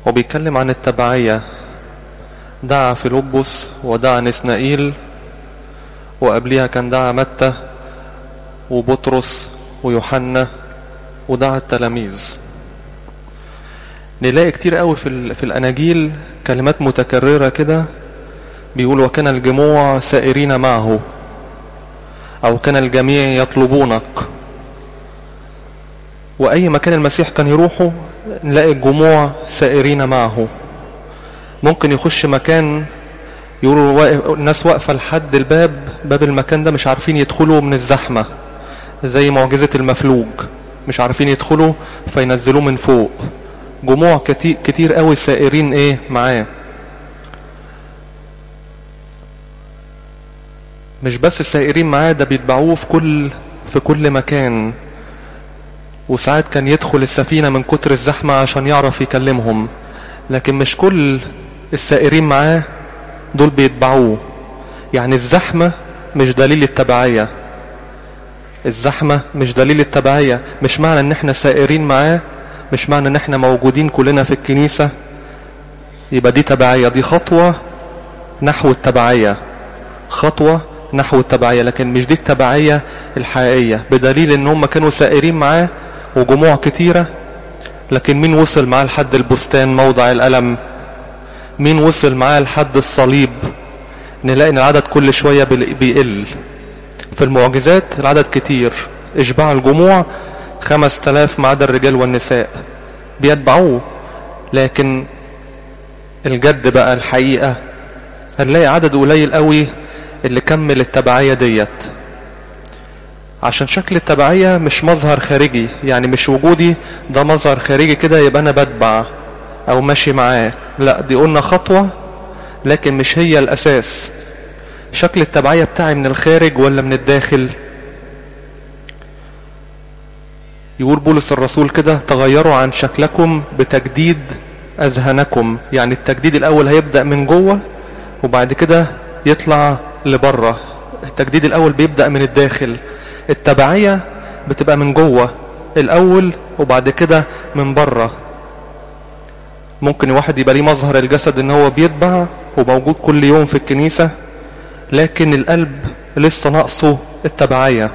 وبيتكلم عن التبعية دعا فيلبس ودعا نسنائيل وقبليها كان دعا متى وبطرس ويوحنا ودعا التلاميذ نلاقي كتير قوي في, في الأناجيل كلمات متكررة كده بيقول وكان الجموع سائرين معه أو كان الجميع يطلبونك وأي مكان المسيح كان يروحه نلاقي الجموع سائرين معه ممكن يخش مكان يقولوا الناس واقفة لحد الباب باب المكان ده مش عارفين يدخلوا من الزحمة زي معجزة المفلوج مش عارفين يدخلوا فينزلوه من فوق جموع كتير, كتير قوي سائرين ايه معاه مش بس سائرين معاه ده بيتبعوه في كل في كل مكان وساعات كان يدخل السفينة من كتر الزحمة عشان يعرف يكلمهم لكن مش كل السائرين معاه دول بيتبعوه يعني الزحمة مش دليل التبعية الزحمة مش دليل التبعية مش معنى ان احنا سائرين معاه مش معنى ان احنا موجودين كلنا في الكنيسة يبقى دي تبعية دي خطوة نحو التبعية خطوة نحو التبعية لكن مش دي التبعية الحقيقية بدليل ان هم كانوا سائرين معاه وجموع كتيرة لكن مين وصل معاه لحد البستان موضع الألم مين وصل معاه لحد الصليب نلاقي ان العدد كل شوية بيقل في المعجزات العدد كتير اشباع الجموع خمس تلاف ما عدا الرجال والنساء بيتبعوه لكن الجد بقى الحقيقة هنلاقي عدد قليل قوي اللي كمل التبعية ديت عشان شكل التبعية مش مظهر خارجي يعني مش وجودي ده مظهر خارجي كده يبقى أنا بتبع أو ماشي معاه لا دي قلنا خطوة لكن مش هي الأساس شكل التبعية بتاعي من الخارج ولا من الداخل يقول بولس الرسول كده تغيروا عن شكلكم بتجديد أذهانكم يعني التجديد الأول هيبدأ من جوه وبعد كده يطلع لبره التجديد الأول بيبدأ من الداخل التبعية بتبقى من جوه الأول وبعد كده من بره ممكن واحد يبقى ليه مظهر الجسد ان هو بيتبع وموجود كل يوم في الكنيسة لكن القلب لسه ناقصه التبعية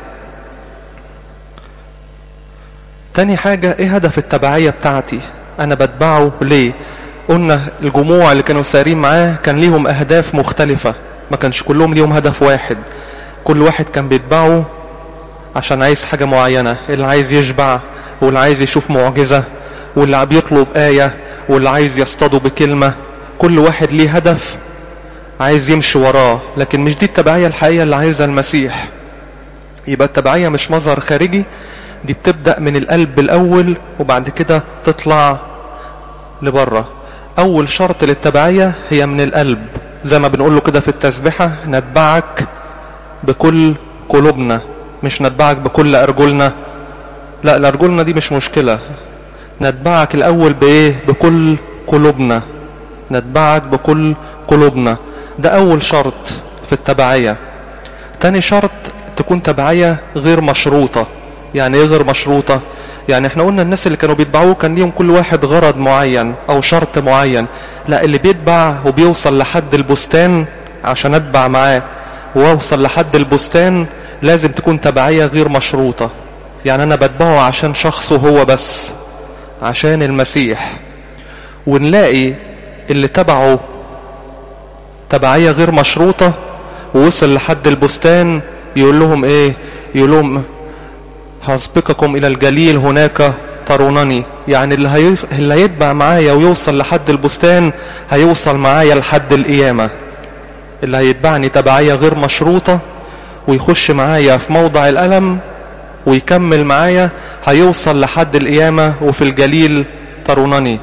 تاني حاجة ايه هدف التبعية بتاعتي انا بتبعه ليه قلنا الجموع اللي كانوا سارين معاه كان ليهم اهداف مختلفة ما كانش كلهم ليهم هدف واحد كل واحد كان بيتبعه عشان عايز حاجة معينة اللي عايز يشبع واللي عايز يشوف معجزة واللي بيطلب آية واللي عايز يصطادوا بكلمة كل واحد ليه هدف عايز يمشي وراه لكن مش دي التبعية الحقيقية اللي عايزها المسيح يبقى التبعية مش مظهر خارجي دي بتبدأ من القلب الأول وبعد كده تطلع لبره أول شرط للتبعية هي من القلب زي ما بنقول له كده في التسبحة نتبعك بكل قلوبنا مش نتبعك بكل أرجلنا لا الأرجلنا دي مش مشكلة نتبعك الأول بإيه بكل قلوبنا نتبعك بكل قلوبنا ده أول شرط في التبعية تاني شرط تكون تبعية غير مشروطة يعني ايه غير مشروطة يعني احنا قلنا الناس اللي كانوا بيتبعوه كان ليهم كل واحد غرض معين او شرط معين لا اللي بيتبع وبيوصل لحد البستان عشان اتبع معاه واوصل لحد البستان لازم تكون تبعية غير مشروطة يعني انا بتبعه عشان شخصه هو بس عشان المسيح ونلاقي اللي تبعه تبعية غير مشروطة ووصل لحد البستان يقول لهم ايه يقول لهم هسبقكم الى الجليل هناك ترونني يعني اللي, هيف... اللي هيتبع معايا ويوصل لحد البستان هيوصل معايا لحد القيامة اللي هيتبعني تبعية غير مشروطة ويخش معايا في موضع الألم ويكمل معايا هيوصل لحد القيامة وفي الجليل ترونني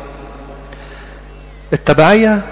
التبعية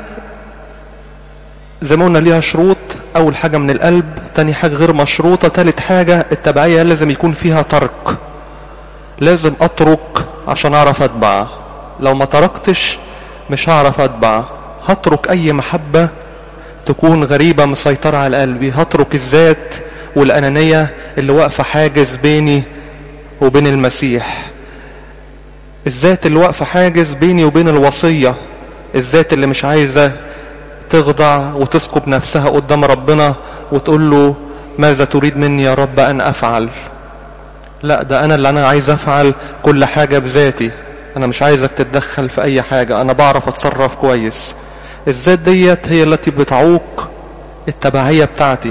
زي ما قلنا ليها شروط أول حاجة من القلب تاني حاجة غير مشروطة تالت حاجة التبعية لازم يكون فيها ترك لازم أترك عشان أعرف أتبع لو ما تركتش مش هعرف أتبع هترك أي محبة تكون غريبة مسيطرة على قلبي هترك الذات والأنانية اللي واقفة حاجز بيني وبين المسيح الذات اللي واقفة حاجز بيني وبين الوصية الذات اللي مش عايزة تخضع وتسكب نفسها قدام ربنا وتقول له ماذا تريد مني يا رب أن أفعل لا ده أنا اللي أنا عايز أفعل كل حاجة بذاتي أنا مش عايزك تتدخل في أي حاجة أنا بعرف أتصرف كويس الذات ديت هي التي بتعوق التبعية بتاعتي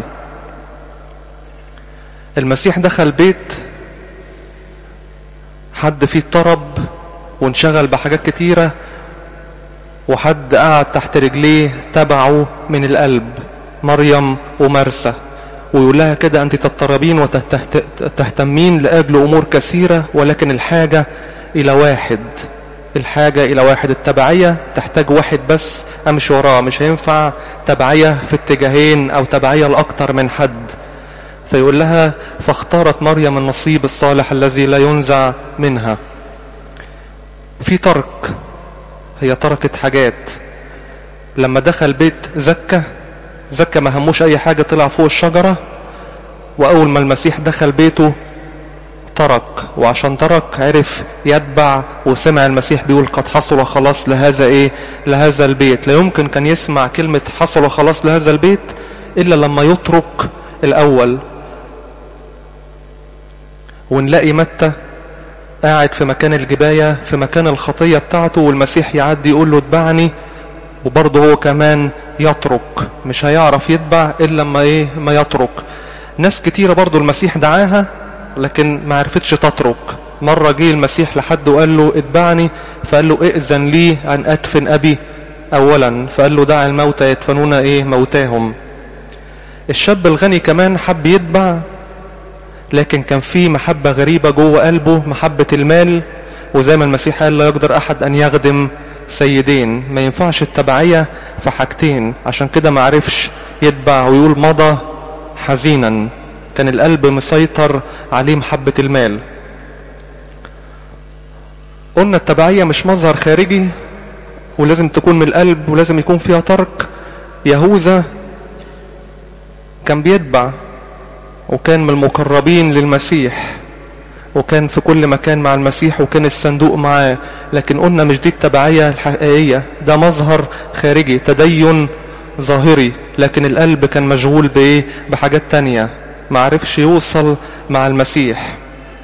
المسيح دخل بيت حد فيه طرب وانشغل بحاجات كتيرة وحد قعد تحت رجليه تبعه من القلب مريم ومرسى ويقول لها كده أنت تضطربين وتهتمين لأجل أمور كثيرة ولكن الحاجة إلى واحد الحاجة إلى واحد التبعية تحتاج واحد بس أمشي وراه مش هينفع تبعية في اتجاهين أو تبعية لأكتر من حد فيقول لها فاختارت مريم النصيب الصالح الذي لا ينزع منها في ترك هي تركت حاجات لما دخل بيت زكة زكة ما هموش أي حاجة طلع فوق الشجرة وأول ما المسيح دخل بيته ترك وعشان ترك عرف يتبع وسمع المسيح بيقول قد حصل خلاص لهذا ايه لهذا البيت لا يمكن كان يسمع كلمة حصل خلاص لهذا البيت إلا لما يترك الأول ونلاقي متى قاعد في مكان الجباية في مكان الخطية بتاعته والمسيح يعدي يقول له اتبعني وبرضه هو كمان يترك مش هيعرف يتبع إلا لما إيه ما يترك ناس كتيرة برضه المسيح دعاها لكن ما عرفتش تترك مرة جه المسيح لحد وقال له اتبعني فقال له ائذن لي أن أدفن أبي أولا فقال له دع الموتى يدفنون إيه موتاهم الشاب الغني كمان حب يتبع لكن كان في محبة غريبة جوه قلبه محبة المال وزي ما المسيح قال لا يقدر أحد أن يخدم سيدين ما ينفعش التبعية في حاجتين عشان كده ما عرفش يتبع ويقول مضى حزينا كان القلب مسيطر عليه محبة المال قلنا التبعية مش مظهر خارجي ولازم تكون من القلب ولازم يكون فيها ترك يهوذا كان بيتبع وكان من المقربين للمسيح وكان في كل مكان مع المسيح وكان الصندوق معاه لكن قلنا مش دي التبعية الحقيقية ده مظهر خارجي تدين ظاهري لكن القلب كان مشغول بإيه بحاجات تانية ما عرفش يوصل مع المسيح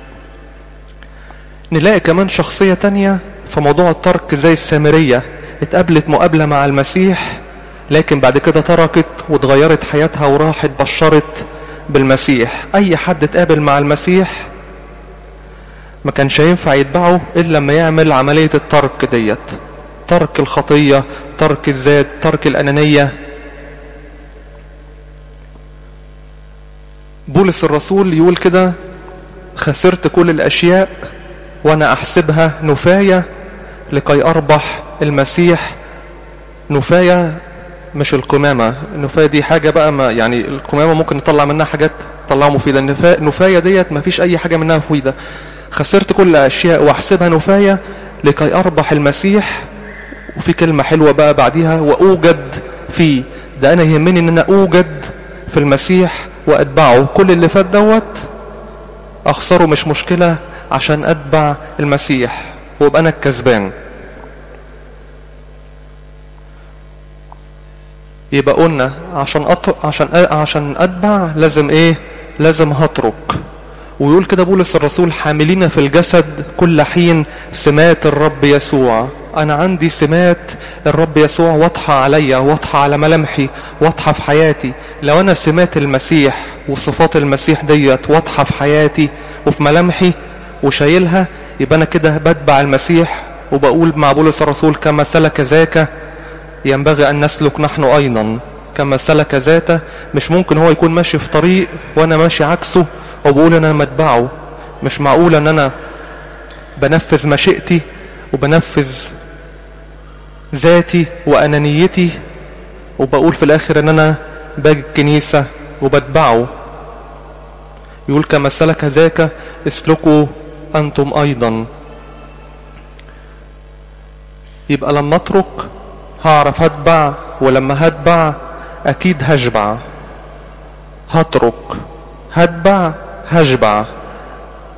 نلاقي كمان شخصية تانية في موضوع الترك زي السامرية اتقابلت مقابلة مع المسيح لكن بعد كده تركت واتغيرت حياتها وراحت بشرت بالمسيح اي حد اتقابل مع المسيح ما كانش ينفع يتبعه الا لما يعمل عملية الترك ديت ترك الخطية ترك الذات ترك الانانية بولس الرسول يقول كده خسرت كل الاشياء وانا احسبها نفاية لكي اربح المسيح نفاية مش القمامة النفاية دي حاجة بقى ما يعني القمامة ممكن نطلع منها حاجات تطلعها مفيدة النفاية ديت ما فيش أي حاجة منها مفيدة خسرت كل أشياء وأحسبها نفاية لكي أربح المسيح وفي كلمة حلوة بقى بعديها وأوجد فيه ده أنا يهمني إن أنا أوجد في المسيح وأتبعه كل اللي فات دوت أخسره مش مشكلة عشان أتبع المسيح وابقى أنا الكسبان يبقى قلنا عشان أط... عشان أ... عشان اتبع لازم ايه لازم هترك ويقول كده بولس الرسول حاملين في الجسد كل حين سمات الرب يسوع انا عندي سمات الرب يسوع واضحه عليا واضحه على ملامحي واضحه في حياتي لو انا سمات المسيح وصفات المسيح ديت واضحه في حياتي وفي ملامحي وشايلها يبقى انا كده بتبع المسيح وبقول مع بولس الرسول كما سلك ذاك ينبغي أن نسلك نحن أيضا كما سلك ذاته مش ممكن هو يكون ماشي في طريق وأنا ماشي عكسه وبقول أنا متبعه مش معقول أن أنا بنفذ مشيئتي وبنفذ ذاتي وأنانيتي وبقول في الآخر أن أنا باجي الكنيسة وبتبعه يقول كما سلك ذاك اسلكوا أنتم أيضا يبقى لما اترك هعرف هتبع ولما هتبع اكيد هشبع هترك هتبع هشبع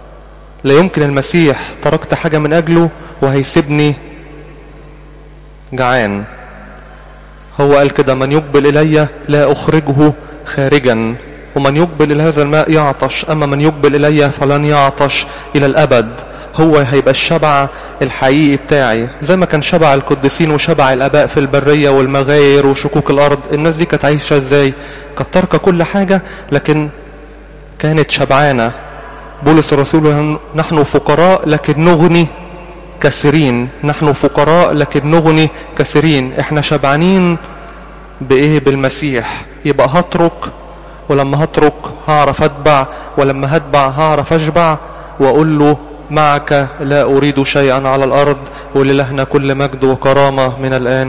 لا يمكن المسيح تركت حاجة من اجله وهيسيبني جعان هو قال كده من يقبل إلي لا أخرجه خارجا ومن يقبل إلى هذا الماء يعطش أما من يقبل إلي فلن يعطش إلى الأبد هو هيبقى الشبع الحقيقي بتاعي زي ما كان شبع القديسين وشبع الآباء في البرية والمغاير وشكوك الأرض الناس دي كانت عايشة ازاي كانت تركة كل حاجة لكن كانت شبعانة بولس الرسول نحن فقراء لكن نغني كثيرين نحن فقراء لكن نغني كثيرين احنا شبعانين بايه بالمسيح يبقى هترك ولما هترك هعرف اتبع ولما هتبع هعرف اشبع واقول له معك لا اريد شيئا على الارض وللهنا كل مجد وكرامه من الان